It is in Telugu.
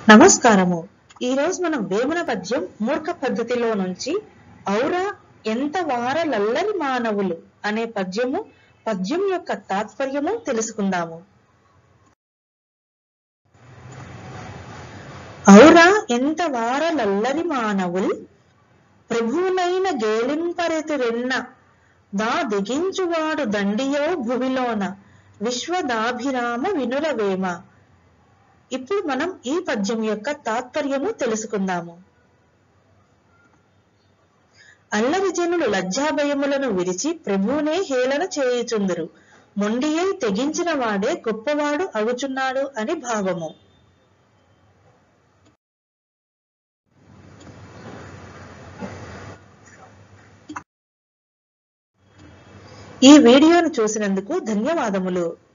నమస్కారము ఈ రోజు మనం వేమన పద్యం మూర్ఖ పద్ధతిలో నుంచి ఔరా ఎంత వార లల్లరి మానవులు అనే పద్యము పద్యం యొక్క తాత్పర్యము తెలుసుకుందాము ఔరా ఎంత వార లల్లరి మానవుల్ ప్రభువునైన గేలింపరెతురెన్న దా దిగించువాడు దండియో భువిలోన విశ్వదాభిరామ వినురవేమ ఇప్పుడు మనం ఈ పద్యం యొక్క తాత్పర్యము తెలుసుకుందాము అల్లరి జనులు లజ్జాభయములను విరిచి ప్రభువునే హేళన చేయుచుందురు మొండియై తెగించిన వాడే గొప్పవాడు అగుచున్నాడు అని భావము ఈ వీడియోను చూసినందుకు ధన్యవాదములు